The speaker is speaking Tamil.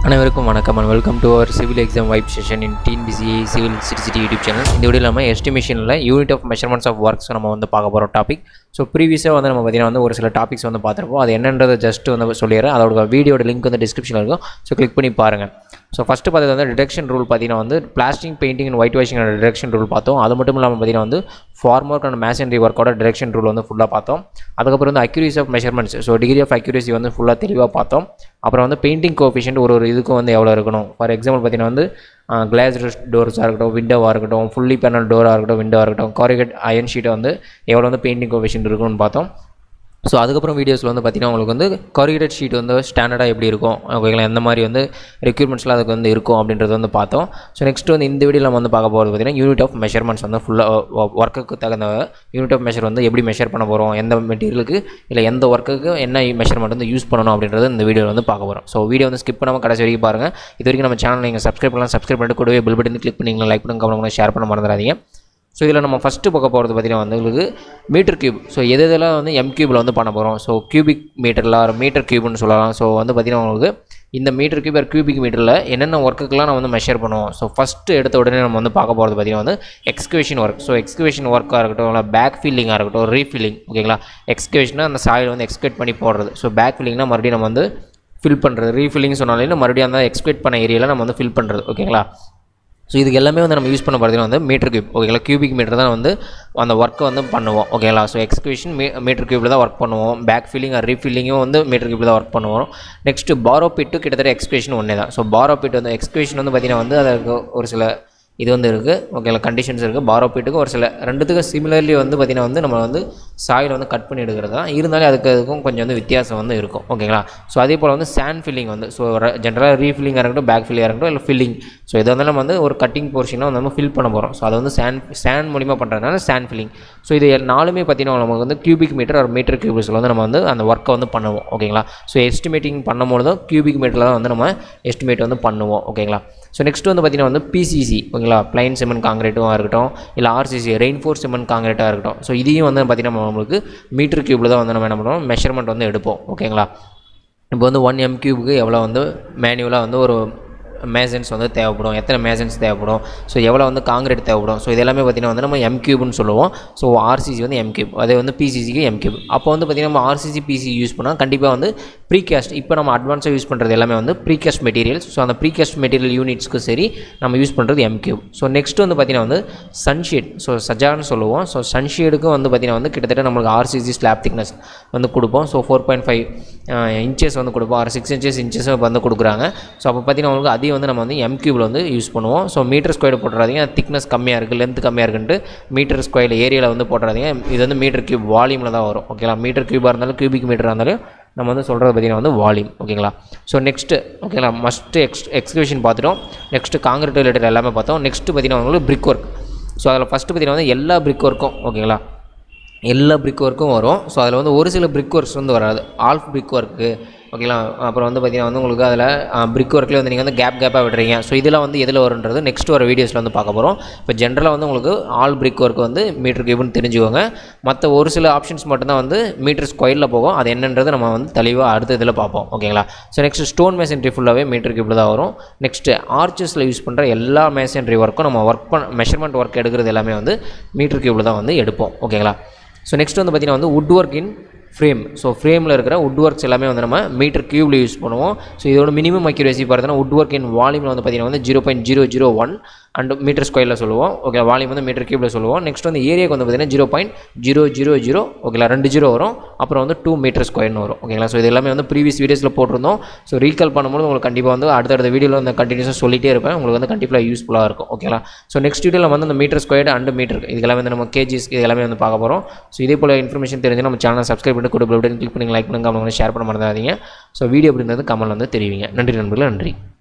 அனைவருக்கும் வணக்கம் and welcome to our civil exam vibe session in TNPSC civil city YouTube channel இந்த வீடியோ நம்ம எஸ்டிமேஷனில் unit of measurements of works நம்ம வந்து பார்க்க போகிறோம் டாபிக் ஸோ ப்ரீவியஸாக வந்து நம்ம பார்த்தீங்கன்னா வந்து ஒரு சில டாபிக்ஸ் வந்து பார்த்துருப்போம் அது என்னன்றதை ஜஸ்ட் வந்து சொல்லிடுறேன் அதோட வீடியோட லிங்க் வந்து டிஸ்கிரிப்ஷனில் இருக்கும் ஸோ கிளிக் பண்ணி பாருங்கள் ஸோ ஃபஸ்ட்டு பார்த்தது வந்து டிடெக்ஷன் ரூல் பார்த்தீங்கன்னா வந்து plastic painting and white washing detection rule பார்த்தோம் அது மட்டும் இல்லாமல் பார்த்தீங்கன்னா வந்து ஃபார்ம் ஒர்க் அண்ட் மேசன்ரி ஒர்க்கோட டிரெக்ஷன் ரூல் வந்து ஃபுல்லாக பார்த்தோம் அதுக்கப்புறம் வந்து accuracy of measurements so degree of accuracy வந்து ஃபுல்லாக தெளிவாக பார்த்தோம் அப்புறம் வந்து பெயிண்டிங் கோஃபிஷியன்ட் ஒரு ஒரு இதுக்கும் வந்து எவ்வளோ இருக்கணும் ஃபார் எக்ஸாம்பிள் பார்த்தீங்கன்னா வந்து கிளாஸ் டோர்ஸாக இருக்கட்டும் விண்டோவாக இருக்கட்டும் ஃபுல்லி பேனல் டோராக இருக்கட்டும் விண்டோவாக இருக்கட்டும் காரிகேட் அயன் ஷீட்டை வந்து எவ்வளோ வந்து பெயிண்டிங் கோஃபிஷியன்ட் இருக்குன்னு பார்த்தோம் ஸோ அதுக்கப்புறம் வீடியோஸில் வந்து பார்த்தீங்கன்னா உங்களுக்கு வந்து காரிகேட் ஷீட் வந்து ஸ்டாண்டர்டாக எப்படி இருக்கும் ஓகேங்களா எந்த மாதிரி வந்து ரெக்யூர்மெண்ட்ஸ்லாம் அதுக்கு வந்து இருக்கும் அப்படின்றது வந்து பார்த்தோம் ஸோ நெக்ஸ்ட் வந்து இந்த வீடியோவில் நம்ம வந்து பார்க்க போகிறது பார்த்தீங்கன்னா யூனிட் ஆஃப் மெஷர்மெண்ட்ஸ் வந்து ஃபுல்லாக ஒர்க்குக்கு தகுந்த யூனிட் ஆஃப் மெஷர் வந்து எப்படி மெஷர் பண்ண போகிறோம் எந்த மெட்டீரியலுக்கு இல்லை எந்த ஒர்க்குக்கு என்ன மெஷர்மெண்ட் வந்து யூஸ் பண்ணணும் அப்படின்றது இந்த வீடியோவில் வந்து பார்க்க போகிறோம் ஸோ வீடியோ வந்து ஸ்கிப் பண்ணாமல் கடைசி வரைக்கும் பாருங்கள் இது வரைக்கும் நம்ம சேனல் நீங்கள் சப்ஸ்கிரைப் பண்ணலாம் சப்ஸ்கிரைப் பண்ணிட்டு கூடவே பில் பட்டன் கிளிக் பண்ணிங்களா லைக் பண்ணுங்க கமெண்ட் பண்ணி ஷேர் பண்ண மறந்துடாதீங்க ஸோ இதில் நம்ம ஃபஸ்ட்டு பார்க்க போகிறது பார்த்தீங்கன்னா வந்து உங்களுக்கு மீட்டர் கியூப் ஸோ எது இதெல்லாம் வந்து எம் கியூபில் வந்து பண்ண போகிறோம் ஸோ கியூபிக் மீட்டரில் ஒரு மீட்டர் கியூப்னு சொல்லலாம் ஸோ வந்து பார்த்தீங்கன்னா உங்களுக்கு இந்த மீட்டர் கியூப் கியூபிக் மீட்டரில் என்னென்ன ஒர்க்குக்கெலாம் நம்ம வந்து மெஷர் பண்ணுவோம் ஸோ ஃபஸ்ட்டு எடுத்த உடனே நம்ம வந்து பார்க்க போகிறது பார்த்தீங்கன்னா வந்து எக்ஸ்கவேஷன் ஒர்க் ஸோ எக்ஸ்கவேஷன் ஒர்க்காக இருக்கட்டும் இல்லை பேக் ஃபில்லிங்காக இருக்கட்டும் ரீஃபில்லிங் ஓகேங்களா எக்ஸ்கவேஷனாக அந்த சாயில் வந்து எக்ஸ்கவேட் பண்ணி போடுறது ஸோ பேக் ஃபில்லிங்னா மறுபடியும் நம்ம வந்து ஃபில் பண்ணுறது ரீஃபில்லிங் சொன்னாலே மறுபடியும் அந்த எக்ஸ்கவேட் பண்ண ஏரியாவில் நம்ம வந்து ஃபில் பண்ணுறது ஓகேங்களா ஸோ இதுக்கு எல்லாமே வந்து நம்ம யூஸ் பண்ண பார்த்தீங்கன்னா வந்து மீட்டர் கியூப் ஓகேங்களா கியூபிக் மீட்டர் தான் வந்து அந்த ஒர்க்கை வந்து பண்ணுவோம் ஓகேங்களா ஸோ எக்ஸ்கியூஷன் மீ மீட்டர் கியூப்பில் தான் ஒர்க் பண்ணுவோம் பேக் ஃபில்லிங் ரீஃபில்லிங்கும் வந்து மீட்டர் கியூப்பில் தான் ஒர்க் பண்ணுவோம் நெக்ஸ்ட்டு பாரோ பிட்டு கிட்டத்தட்ட எக்ஸ்கியூஷன் ஒன்றே தான் ஸோ பாரோ பிட் வந்து எக்ஸ்கியூஷன் வந்து பார்த்திங்கன்னா வந்து அதுக்கு ஒரு சில இது வந்து இருக்குது ஓகேங்களா கண்டிஷன்ஸ் இருக்குது பாரோ பீட்டுக்கு ஒரு சில ரெண்டுத்துக்கும் சிமிலர்லி வந்து பார்த்திங்கன்னா வந்து நம்ம வந்து சாயில் வந்து கட் பண்ணி எடுக்கிறது தான் இருந்தாலும் அதுக்கு அதுக்கும் கொஞ்சம் வந்து வித்தியாசம் வந்து இருக்கும் ஓகேங்களா ஸோ அதே போல் வந்து சேண்ட் ஃபில்லிங் வந்து ஸோ ஜென்ரலாக ரீஃபில்லிங்காக இருக்கட்டும் பேக் ஃபில்லிங்காக இருக்கட்டும் இல்லை ஃபில்லிங் ஸோ இதை வந்து நம்ம வந்து ஒரு கட்டிங் போர்ஷனாக வந்து நம்ம ஃபில் பண்ண போகிறோம் ஸோ அதை வந்து சேண்ட் சேண்ட் மூலிமா பண்ணுறதுனால சேண்ட் ஃபில்லிங் ஸோ இது நாலுமே பார்த்திங்கன்னா நமக்கு வந்து கியூபிக் மீட்டர் ஒரு மீட்டர் கியூபிக்ஸில் வந்து நம்ம வந்து அந்த ஒர்க்கை வந்து பண்ணுவோம் ஓகேங்களா ஸோ எஸ்டிமேட்டிங் பண்ணும்போது தான் கியூபிக் மீட்டரில் தான் வந்து நம்ம எஸ்டிமேட் வந்து பண்ணுவோம் ஓகேங்களா ஸோ நெக்ஸ்ட் வந்து பார்த்திங்கன்னா வந்து பிசிசி ஓகேங்களா பிளைன் சிமெண்ட் காங்கிரீட்டும் இருக்கட்டும் இல்லை ஆர்சிசி ரெயின்ஃபோர்ஸ் சிமெண்ட் காங்கிரீட்டாக இருக்கட்டும் ஸோ இதையும் வந்து பார்த்திங்கன்னா நம்மளுக்கு மீட்டர் கியூபில் தான் வந்து நம்ம என்ன பண்ணுவோம் மெஷர்மெண்ட் வந்து எடுப்போம் ஓகேங்களா இப்போ வந்து ஒன் எம் கியூபுக்கு எவ்வளோ வந்து மேனுவலாக வந்து ஒரு மேசன்ஸ் வந்து தேவைப்படும் எத்தனை மேசன்ஸ் தேவைப்படும் ஸோ எவ்வளோ வந்து காங்கிரீட் தேவைப்படும் ஸோ இது எல்லாமே பார்த்திங்கன்னா வந்து நம்ம எம் கியூப்னு சொல்லுவோம் ஸோ ஆர்சிசி வந்து எம் கியூப் அதே வந்து பிசிசிக்கு எம் கியூப் அப்போ வந்து பார்த்திங்கன்னா நம்ம ஆர்சிசி பிசி யூஸ் பண்ணால் கண்டிப்பாக வந்து ப்ரீகாஸ்ட் இப்போ நம்ம அட்வான்ஸாக யூஸ் பண்ணுறது எல்லாமே வந்து ப்ரீகாஸ்ட் மெட்டீரியல்ஸ் ஸோ அந்த ப்ரீகாஸ்ட் மெட்டீரியல் யூனிட்ஸ்க்கு சரி நம்ம யூஸ் பண்ணுறது எம் கியூப் ஸோ நெக்ஸ்ட் வந்து பார்த்திங்கன்னா வந்து சன்ஷேட் ஸோ சஜான்னு சொல்லுவோம் ஸோ சன்ஷேடுக்கும் வந்து பார்த்திங்கன்னா வந்து கிட்டத்தட்ட நம்மளுக்கு ஆர்சிசி ஸ்லாப் திக்னஸ் வந்து கொடுப்போம் so four point five inches வந்து கொடுப்போம் ஆறு சிக்ஸ் இன்ச்சஸ் இன்ச்சஸ் வந்து கொடுக்குறாங்க ஸோ அப்போ பார்த்திங்கன்னா உங்களுக்கு அதையும் வந்து நம்ம வந்து எம் கியூபில் வந்து யூஸ் பண்ணுவோம் ஸோ மீட்டர் ஸ்கொயர் போட்டுறாதீங்க திக்னஸ் கம்மியாக இருக்குது லென்த் கம்மியாக இருக்குன்ட்டு மீட்டர் ஸ்கொயர் ஏரியாவில் வந்து போட்டுறாதீங்க இது வந்து மீட்டர் கியூப் வால்யூமில் தான் வரும் ஓகேங்களா மீட்டர் கியூபாக இருந்தாலும் கியூபிக் மீட்டராக இருந்தாலும் நம்ம வந்து சொல்கிறது பார்த்திங்கன்னா வந்து வால்யூம் ஓகேங்களா ஸோ நெக்ஸ்ட்டு ஓகேங்களா மஸ்ட்டு எக்ஸ் எக்ஸ்கியூஷன் பார்த்துட்டோம் நெக்ஸ்ட்டு காங்கிரீட் ரிலேட்டட் எல்லாமே பார்த்தோம் நெக்ஸ்ட்டு பார்த்திங்கன்னா உங்களுக்கு பிரிக் ஒர்க் ஸோ அதில் ஃபஸ்ட்டு பார்த்திங்கன்னா வந்து எல்லா பிரிக் ஒர்க்கும் ஓகேங்களா எல்லா பிரிக் ஒர்க்கும் வரும் ஸோ அதில் வந்து ஒரு சில பிரிக் ஒர்க்ஸ் வந்து வராது ஆல்ஃப் பிரிக் ஒர்க்கு ஓகேங்களா அப்புறம் வந்து பார்த்திங்கன்னா வந்து உங்களுக்கு அதில் பிரிக் ஒர்க்கில் வந்து நீங்கள் வந்து கேப் கேப்பாக விடுறீங்க ஸோ இதெல்லாம் வந்து எதில் வருன்றது நெக்ஸ்ட் வர வீடியோஸில் வந்து பார்க்க போகிறோம் இப்போ ஜென்ரலாக வந்து உங்களுக்கு ஆல் பிரிக் ஒர்க் வந்து மீட்டர் கியூப்னு தெரிஞ்சுக்கோங்க மற்ற ஒரு சில ஆப்ஷன்ஸ் மட்டும்தான் வந்து மீட்டர் ஸ்கொயரில் போகும் அது என்னன்றது நம்ம வந்து தெளிவாக அடுத்த இதில் பார்ப்போம் ஓகேங்களா ஸோ நெக்ஸ்ட் ஸ்டோன் மேசன்ட்ரி ஃபுல்லாகவே மீட்டர் கியூப்பில் தான் வரும் நெக்ஸ்ட்டு ஆர்ச்சஸில் யூஸ் பண்ணுற எல்லா மேசன்ட்ரி ஒர்க்கும் நம்ம ஒர்க் பண்ண மெஷர்மெண்ட் ஒர்க் எடுக்கிறது எல்லாமே வந்து மீட்டர் கியூப்பில் தான் வந்து எடுப்போம் ஓகேங்களா ஸோ நெக்ஸ்ட் வந்து பார்த்திங்கன்னா வந்து wood work in frame so ஃப்ரேமில் இருக்கிற வுட் ஒர்க்ஸ் எல்லாமே வந்து நம்ம மீட்டர் கியூபில் யூஸ் பண்ணுவோம் ஸோ இதோட மினிமம் அக்யூரேசி பார்த்தீங்கன்னா வுட் ஒர்க் இன் வால்யூமில் வந்து பார்த்திங்கன்னா வந்து zero point zero zero one and metre ஸ்கொயரில் சொல்லுவோம் ஓகே வால்யூம் வந்து மீட்டர் கியூபில் சொல்லுவோம் நெக்ஸ்ட் வந்து ஏரியாக்கு வந்து பார்த்திங்கன்னா zero point zero zero zero ஓகேங்களா ரெண்டு ஜீரோ வரும் அப்புறம் வந்து டூ மீட்டர் ஸ்கொயர்னு வரும் ஓகேங்களா ஸோ இது எல்லாமே வந்து ப்ரீவியஸ் வீடியோஸில் போட்டிருந்தோம் ஸோ ரீகால் பண்ணும்போது உங்களுக்கு கண்டிப்பாக வந்து அடுத்தடுத்த வீடியோவில் வந்து கண்டினியூஸாக சொல்லிட்டே இருப்பேன் உங்களுக்கு வந்து கண்டிப்பாக யூஸ்ஃபுல்லாக இருக்கும் ஓகேங்களா ஸோ நெக்ஸ்ட் வீடியோவில் வந்து அந்த மீட்டர் ஸ்கொயர் அண்ட் மீட்டர் இது எல்லாமே வந்து நம்ம கேஜிஸ் இது எல்லாமே வந்து பார்க்க போகிறோம் ஸோ இதே போல் இன்ஃபர்மேஷன் தெரிஞ்சு நம்ம சேனல் சப்ஸ்கிரைப் பண்ணி கூட பட்டன் கிளிக் பண்ணி லைக் பண்ணுங்க அவங்க ஷேர் பண்ண மறந்துடாதீங்க ஸோ வீடியோ அப்படின்றது கமெண்ட் வந்து தெரிவிங்க நன்றி நண்பர்களே நன்றி